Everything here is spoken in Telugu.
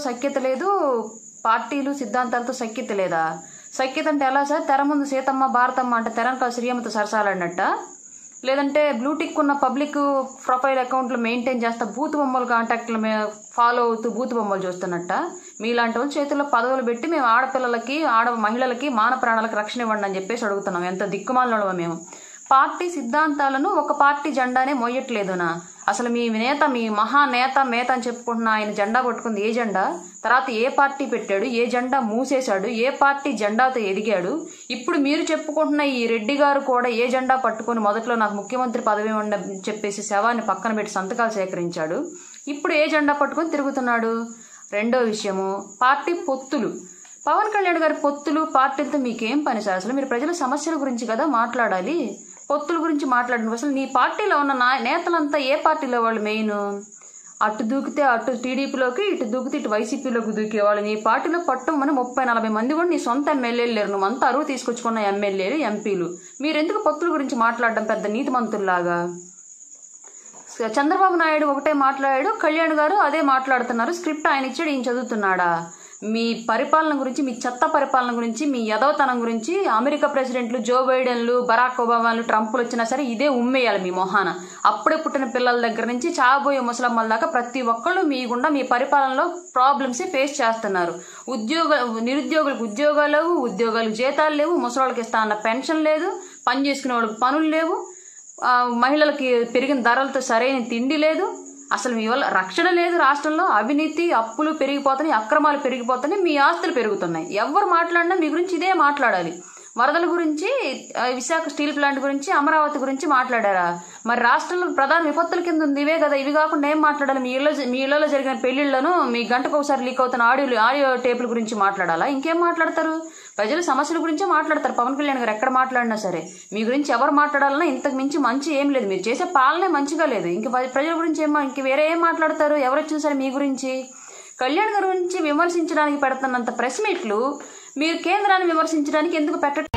సఖ్యత లేదు పార్టీలు సిద్ధాంతాలతో సఖ్యత లేదా సఖ్యత అంటే ఎలా సార్ తెర ముందు సీతమ్మ భారతమ్మ అంటే తెరనక శ్రీమతి సరసాలన్నట్ట లేదంటే బ్లూటిక్ ఉన్న పబ్లిక్ ప్రొఫైల్ అకౌంట్లు మెయింటైన్ చేస్తా బూత్ బొమ్మలు కాంటాక్ట్లు ఫాలో అవుతూ బూత్ బొమ్మలు చూస్తున్నట్ట మీలాంటి వాళ్ళు చేతుల్లో పదవులు పెట్టి మేము ఆడపిల్లలకి ఆడ మహిళలకి మాన ప్రాణాలకు రక్షణ ఇవ్వండి అని చెప్పేసి అడుగుతున్నాం ఎంత దిక్కుమాలను మేము పార్టీ సిద్ధాంతాలను ఒక పార్టీ జెండానే మోయట్లేదునా అసలు మీ నేత మీ మహానేత మేత అని చెప్పుకుంటున్న ఆయన జెండా పట్టుకుంది ఏ జెండా తర్వాత ఏ పార్టీ పెట్టాడు ఏ జెండా మూసేశాడు ఏ పార్టీ జెండాతో ఎదిగాడు ఇప్పుడు మీరు చెప్పుకుంటున్న ఈ రెడ్డి గారు కూడా ఏ జెండా పట్టుకొని మొదట్లో నాకు ముఖ్యమంత్రి పదవి ఇవ్వండి అని చెప్పేసి శవాన్ని పక్కన పెట్టి సంతకాలు సేకరించాడు ఇప్పుడు ఏ జెండా పట్టుకొని తిరుగుతున్నాడు రెండో విషయము పార్టీ పొత్తులు పవన్ కళ్యాణ్ గారి పొత్తులు పార్టీలతో మీకేం పని సార్ అసలు మీరు ప్రజల సమస్యల గురించి కదా మాట్లాడాలి పొత్తుల గురించి మాట్లాడిన అసలు నీ పార్టీలో ఉన్న నా నేతలంతా ఏ పార్టీలో వాళ్ళు మెయిన్ అటు దూకితే అటు టీడీపీలోకి ఇటు దూకితే ఇటు వైసీపీలోకి దూకేవాళ్ళు నీ పార్టీలో పట్టమని ముప్పై నలభై మంది కూడా నీ సొంత ఎమ్మెల్యేలు లేరు నువ్వు అంతా అరువు తీసుకొచ్చుకున్న ఎమ్మెల్యేలు ఎంపీలు మీరెందుకు పొత్తుల గురించి మాట్లాడడం పెద్ద నీతిమంతుల్లాగా చంద్రబాబు నాయుడు ఒకటే మాట్లాడాడు కళ్యాణ్ గారు అదే మాట్లాడుతున్నారు స్క్రిప్ట్ ఆయన ఇచ్చాడు ఈయన చదువుతున్నాడా మీ పరిపాలన గురించి మీ చెత్త పరిపాలన గురించి మీ యదవతనం గురించి అమెరికా ప్రెసిడెంట్లు జో బైడెన్లు బరాక్ ఒబామాలు ట్రంప్లు వచ్చినా సరే ఇదే ఉమ్మేయాలి మీ మొహాన అప్పుడే పుట్టిన పిల్లల దగ్గర నుంచి చాబోయే ముసలమ్మల దాకా ప్రతి ఒక్కళ్ళు మీ గుండా మీ పరిపాలనలో ప్రాబ్లమ్స్ ఫేస్ చేస్తున్నారు ఉద్యోగ నిరుద్యోగులకు ఉద్యోగాలు లేవు ఉద్యోగాలకు జీతాలు లేవు ముసలోళ్ళకి ఇస్తా అన్న పెన్షన్ లేదు పని చేసుకునే వాళ్ళకి పనులు లేవు ఆ, మహిళలకి పెరిగిన ధరలతో సరైన తిండి లేదు అసలు మీ వల్ల రక్షణ లేదు రాష్ట్రంలో అవినీతి అప్పులు పెరిగిపోతున్నాయి అక్రమాలు పెరిగిపోతున్నాయి మీ ఆస్తులు పెరుగుతున్నాయి ఎవరు మాట్లాడినా మీ గురించి ఇదే మాట్లాడాలి వరదల గురించి ఆ, విశాఖ స్టీల్ ప్లాంట్ గురించి అమరావతి గురించి మాట్లాడారా మరి రాష్ట్రంలో ప్రధాన విపత్తుల కింద ఉంది ఇవే కదా ఇవి కాకుండా ఏం మాట్లాడాలి మీ ఇళ్ళ మీ ఇళ్లలో జరిగిన పెళ్లిళ్లను మీ గంటకు ఒకసారి లీక్ అవుతున్న ఆడియోలు ఆడియో టేపుల గురించి మాట్లాడాలా ఇంకేం మాట్లాడతారు ప్రజల సమస్యల గురించే మాట్లాడతారు పవన్ కళ్యాణ్ గారు ఎక్కడ మాట్లాడినా సరే మీ గురించి ఎవరు మాట్లాడాలన్నా ఇంతకు మించి మంచి ఏం లేదు మీరు చేసే పాలనే మంచిగా లేదు ఇంక ప్ర- ప్రజల గురించి ఏం మా- ఇంక వేరే ఏం మాట్లాడతారు ఎవరు వచ్చినా సరే మీ గురించి కళ్యాణ్ గారి గురించి విమర్శించడానికి పెడుతున్నంత ప్రెస్ మీట్లు మీరు కేంద్రాన్ని విమర్శించడానికి ఎందుకు పెట్ట